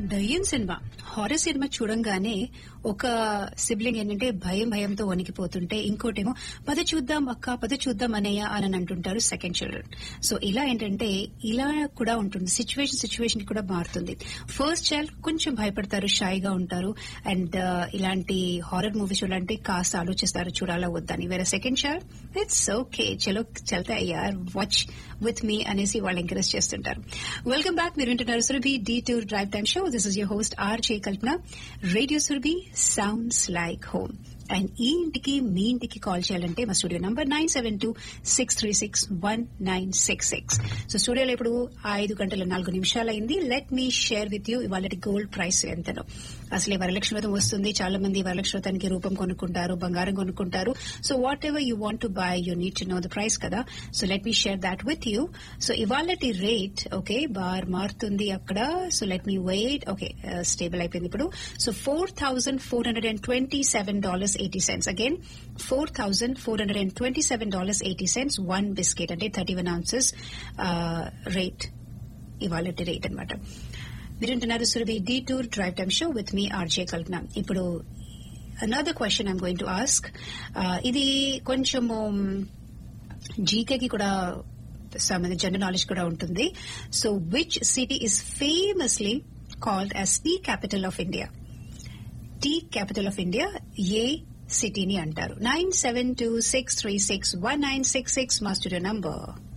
దయ్యం cinema horror cinema చూడంగానే ఒక సిబ్లింగ్ ఏంటంటే భయం భయంతో వణికిపోతుంటే ఇంకోటేమో పద చూద్దాం అక్క పద చూద్దాం అనయ్య అని అంటుంటారు సెకండ్ చిల్డ్రన్ సో ఇలా ఏంటంటే ఇలా కూడా ఉంటుంది సిచ్యువేషన్ సిచ్యువేషన్ కూడా మారుతుంది ఫస్ట్ చైల్డ్ కొంచెం భయపడతారు షైగా ఉంటారు అండ్ ఇలాంటి హారర్ మూవీస్ చూడాలంటే కాస్త ఆలోచిస్తారు చూడాలా వద్దని వేరే సెకండ్ చైల్డ్ ఇట్స్ ఓకే చలో చల్తా యార్ వాచ్ విత్ మీ అనేసి వాళ్ళు ఎంకరేజ్ చేస్తుంటారు వెల్కమ్ బ్యాక్ మీరు వింటున్నారు Surabhi detour drive time show this is your host R J Kalpana radio Surabhi sounds like home and ఈ ఇంటికి మీ ఇంటికి కాల్ చేయాలంటే మా studio number nine seven two six three six one nine six six so స్టూడియోలో ఇప్పుడు ఐదు గంటల నాలుగు నిమిషాలైంది let me share with you ఇవాళ గోల్డ్ ప్రైస్ ఎంతనో అసలే వరలక్ష్మి వ్రతం వస్తుంది చాలా మంది వరలక్ష్మి వ్రతానికి రూపం కొనుక్కుంటారు బంగారం కొనుక్కుంటారు so whatever you want to buy you need to know the price కదా so let me share that with you so ఇవాళటి రేట్ ఓకే బార్ మారుతుంది అక్కడ so let me wait okay stable అయిపోయింది ఇప్పుడు so four thousand four hundred and twenty seven dollars eighty cents again four thousand four hundred and twenty seven dollars eighty cents one biscuit అంటే thirty one ounces rate ఇవాళ rate అనమాట మీరుంటున్నారు Surabhi detour drive time show with me RJ Kalpana ఇప్పుడు another question I'm going to ask ఇది కొంచెము జీకేకి కూడా సంబంధించిన జనరల్ నాలెడ్జ్ కూడా ఉంటుంది so which city is famously called as tea capital of India tea capital of India ఏ సిటీని అంటారు nine seven two six three six one nine six six మా స్టూడియో నంబర్